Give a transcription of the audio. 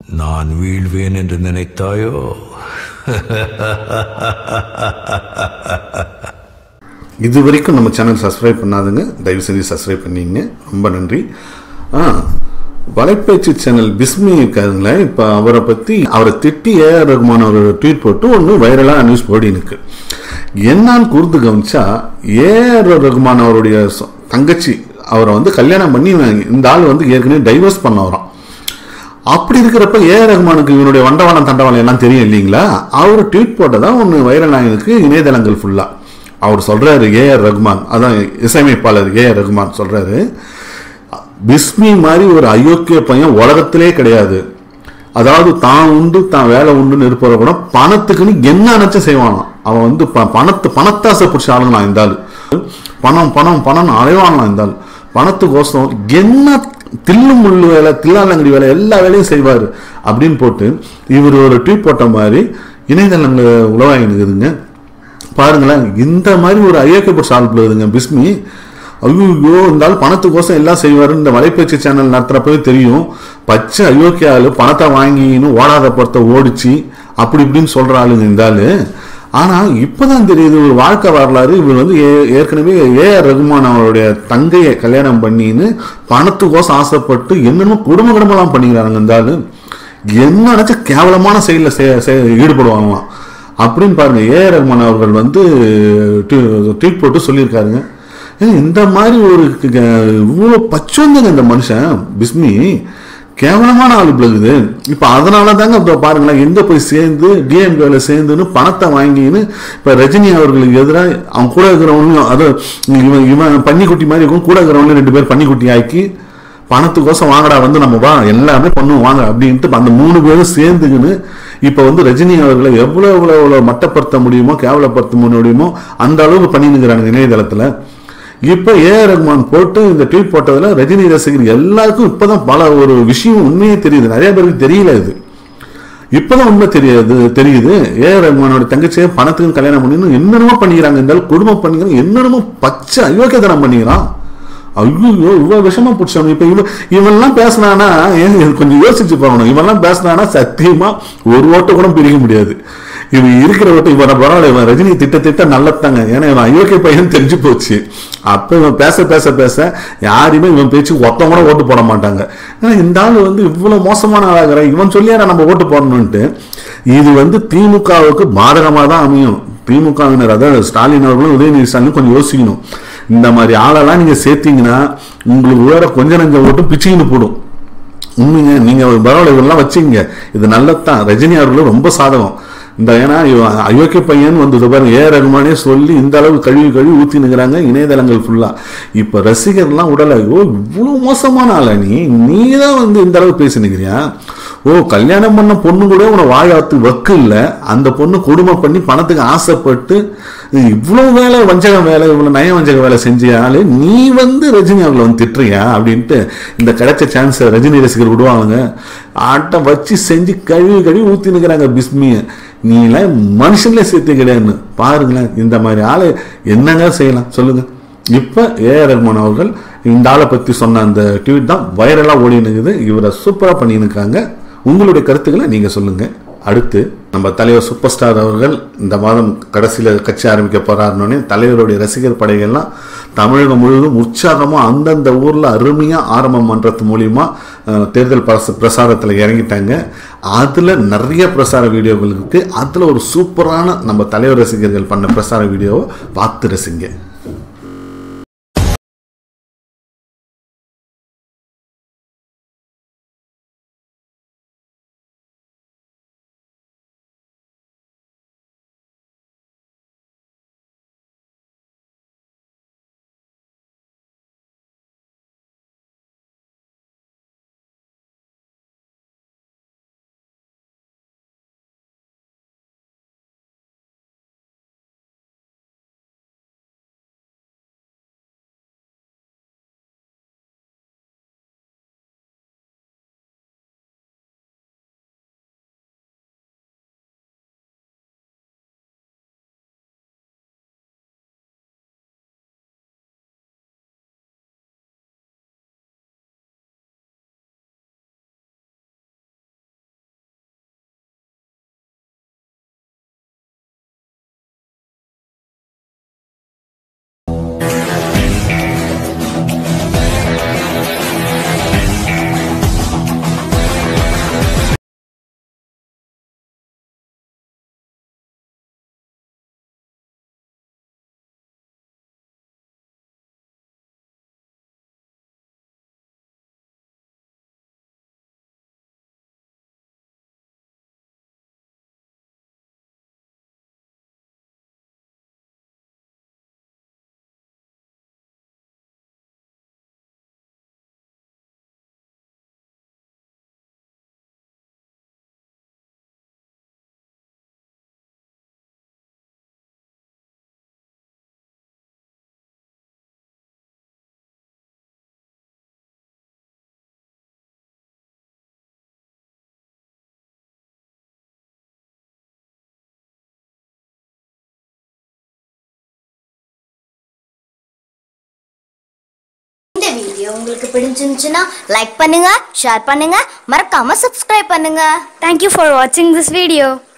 நான் வீழ்வேன் என்று நினைத்தாயோ இது வரைக்கும் நம்ம சேனல் சப்ஸ்கிரைப் பண்ணாதுங்க தயவு செஞ்சு சப்ஸ்கிரைப் பண்ணிங்க ரொம்ப நன்றி ஆ வலைப்பேச்சு சேனல் பிஸ்மி இருக்காருங்களே இப்போ அவரை பற்றி அவரை திட்டி ஏஆர் ரகுமான் ஒரு ட்வீட் போட்டு ஒன்று வைரலாக நியூஸ் போடினுக்கு என்னான்னு கூர்ந்து கவனிச்சா ஏஆர் ரகுமான் அவருடைய சொ- தங்கச்சி அவரை வந்து கல்யாணம் பண்ணி இந்த ஆள் வந்து ஏற்கனவே டைவர்ஸ் பண்ணவராம் அப்படி இருக்கிறப்ப ஏ ரகுமானுக்கு இவனுடைய வண்டவாளம் தண்டவாளம் எல்லாம் தெரியும் இல்லைங்களா அவர் ட்வீட் போட்டதா ஒன்று வைரல் ஆகிருக்கு இணையதளங்கள் ஃபுல்லா அவர் சொல்றாரு ஏ ஆர் ரகுமான் அதான் இசையமைப்பாளர் ஏ ஆர் ரகுமான் சொல்றாரு பிஸ்மி மாதிரி ஒரு அயோக்கிய பையன் உலகத்திலே கிடையாது அதாவது தான் உண்டு தான் வேலை உண்டுன்னு இருப்பவரை கூட பணத்துக்குன்னு என்ன நினைச்ச செய்வானாம் அவன் வந்து ப- பணத்து பணத்தாசை பிடிச்ச ஆளுங்களாம் இந்த ஆளு பணம் பணம் பணம் அலைவாங்களாம் இந்த ஆள் பணத்துக்கோசம் என்ன தில்லு முள்ளு வேலை தில்லாலங்கடி வேலை எல்லா வேலையும் செய்வார் அப்படின்னு போட்டு இவர் ஒரு ட்வீட் போட்ட மாதிரி இணையதளங்கள் உலவாகினுக்குதுங்க பாருங்களேன் இந்த மாதிரி ஒரு ஐயக்கப்பட்ட சால்வ் இருக்குதுங்க பிஸ்மி ஐயோ இந்த ஆள் பணத்துக்கோசம் எல்லாம் செய்வாரு இந்த வலைப்பேச்சு சேனல் நடத்துறப்பவே தெரியும் பச்சை அயோக்கிய ஆளு பணத்தை வாங்கின்னு ஓடாத பொறுத்த ஓடிச்சு அப்படி இப்படின்னு சொல்ற ஆளுங்க இந்த ஆளு ஆனா இப்பதான் தெரியுது ஒரு வாழ்க்கை வரலாறு இவர் வந்து ஏ- ஏற்கனவே ஏ ஆர் ரகுமான் அவருடைய தங்கையை கல்யாணம் பண்ணின்னு பணத்துக்கோசம் ஆசைப்பட்டு என்னென்னமோ குடும்ப குடும்பம்லாம் பண்ணிக்கிறாங்க இந்த ஆளு என்ன நினைச்ச கேவலமான செயலில் ஈடுபடுவாங்களாம் அப்படின்னு பாருங்க ஏ ஆர் ரஹ்மான் அவர்கள் வந்து ட்வீட் போட்டு சொல்லியிருக்காருங்க ஏங்க, இந்த மாதிரி ஒரு க- இவ்வளோ பச்சோந்தங்க இந்த மனுஷன் பிஸ்மி கேவலமான ஆள் பிளகுது இப்போ அதனால தாங்க இப்போ பாருங்களேன் எங்க போய் சேர்ந்து டிஎம்கேல சேர்ந்துன்னு பணத்தை வாங்கின்னு இப்போ ரஜினி அவர்களுக்கு எதிராக அவன் கூட இருக்கிறவங்களும் அது இவன் இவன் பன்னிக்குட்டி மாதிரி இருக்கும் கூட இருக்கிறவங்களும் ரெண்டு பேர் பன்னிக்குட்டி ஆக்கி பணத்துக்கோசம் வாங்கடா வந்து நம்ம வா எல்லாமே பண்ணுவோம் வாங்க அப்படின்ட்டு அந்த மூணு பேரும் சேர்ந்துக்கின்னு இப்போ வந்து ரஜினி அவர்களை எவ்வளோ எவ்வளோ எவ்வளோ மட்டப்படுத்த முடியுமோ கேவலப்படுத்த முடியுமோ அந்த அளவுக்கு பண்ணினுக்கிறாங்க இணையதளத்தில் இப்போ ஏ ஆர் ரஹ்மான் போட்டு இந்த ட்வீட் போட்டதுல ரஜினி ரசிகர் எல்லாருக்கும் இப்போதான் பல ஒரு விஷயம் உண்மையே தெரியுது நிறைய பேருக்கு தெரியல இது இப்பதான் உண்மை தெரியாது தெரியுது ஏ ஆர் ரஹ்மானோட தங்கச்சியை பணத்துக்கு கல்யாணம் பண்ணி என்னென்னமோ பண்ணிக்கிறாங்க இருந்தாலும் குடும்பம் பண்ணிக்கிறாங்க என்னென்னமோ பச்சை அயோக்கியத்தனம் பண்ணிக்கிறான் ஐயோ இவ்வளவு விஷமா பிடிச்சவன் இப்ப இவன் இவன்லாம் பேசினானா ஏன் இது கொஞ்சம் யோசிச்சு பார்க்கணும் இவன்லாம் பேசினானா சத்தியமா ஒரு ஓட்டு கூட பிரிக்க முடியாது இவன் இருக்கிற ஓட்டு இவனை பரவாயில்ல இவன் ரஜினி திட்ட திட்ட நல்லத்தாங்க ஏன்னா இவன் அயோக்கிய பையன் தெரிஞ்சு போச்சு அப்ப இவன் பேச பேச பேச யாருமே இவன் பேச்சு ஒத்தம் கூட ஓட்டு போட மாட்டாங்க ஏன்னா இந்த ஆள் வந்து இவ்வளவு மோசமான ஆளாகிற இவன் சொல்லியாரா நம்ம ஓட்டு போடணும்ட்டு இது வந்து திமுகவுக்கு பாதகமாக தான் அமையும் திமுகவினர் அதாவது ஸ்டாலின் அவர்களும் உதயநிதி ஸ்டாலினும் கொஞ்சம் யோசிக்கணும் இந்த மாதிரி ஆளெல்லாம் நீங்க சேர்த்தீங்கன்னா உங்களுக்கு வேற கொஞ்ச நஞ்ச ஓட்டும் பிச்சுக்கின்னு போடும் உண்மைங்க நீங்க ஒரு பரவாயில்ல இதெல்லாம் வச்சீங்க இது நல்லதுதான் ரஜினி அவர்களும் ரொம்ப சாதகம் இந்த ஏன்னா இவன் அயோக்கிய பையன் வந்து இதோ பாருங்க ஏ ரகுமானே சொல்லி இந்த அளவு கழுவி கழுவி ஊத்தி நிற்கிறாங்க இணையதளங்கள் ஃபுல்லா இப்ப ரசிகர்லாம் உடல ஓ இவ்வளவு மோசமான ஆளா நீ நீ தான் வந்து இந்த அளவு பேசி நிற்கிறியா ஓ கல்யாணம் பண்ண பொண்ணு கூட உன வாயாத்து வக்கு இல்ல அந்த பொண்ணு கொடுமை பண்ணி பணத்துக்கு ஆசைப்பட்டு இவ்வளவு வேலை வஞ்சக வேலை இவ்வளவு நய வஞ்சக வேலை செஞ்ச ஆளு நீ வந்து ரஜினி அவங்களை வந்து திட்டுறியா அப்படின்ட்டு இந்த கிடைச்ச சான்ஸ் ரஜினி ரசிகர் விடுவாங்க ஆட்டம் வச்சு செஞ்சு கழுவி கழுவி ஊத்தி நிற்கிறாங்க பிஸ்மிய நீலாம் மனுஷன்ல சேர்த்து கிடையாதுன்னு பாருங்களேன் இந்த மாதிரி ஆளு என்னங்க செய்யலாம் சொல்லுங்க இப்ப ஏ ஆர் ரஹ்மான் அவர்கள் இந்த ஆளை பத்தி சொன்ன அந்த ட்வீட் தான் வைரலா ஓடி நிற்குது இவரை சூப்பரா பண்ணியிருக்காங்க உங்களுடைய கருத்துக்களை நீங்க சொல்லுங்க அடுத்து நம்ம தலைவர் சூப்பர் ஸ்டார் அவர்கள் இந்த மாதம் கடைசியில் கட்சி ஆரம்பிக்க போறாருன்னொடனே தலைவருடைய ரசிகர் படைகள்லாம் தமிழகம் முழுவதும் உற்சாகமா அந்தந்த ஊர்ல அருமையா ஆரம்பம் பண்றது மூலியமா அஹ், தேர்தல் பிரச பிரசாரத்தில் இறங்கிட்டாங்க அதுல நிறைய பிரசார வீடியோகள் இருக்கு அதுல ஒரு சூப்பரான நம்ம தலைவர் ரசிகர்கள் பண்ண பிரசார வீடியோவை பார்த்து ரசிங்க வீடியோ உங்களுக்கு பிடிச்சிருந்துச்சுன்னா லைக் பண்ணுங்க ஷேர் பண்ணுங்க மறக்காம சப்ஸ்கிரைப் பண்ணுங்க Thank you for watching this video.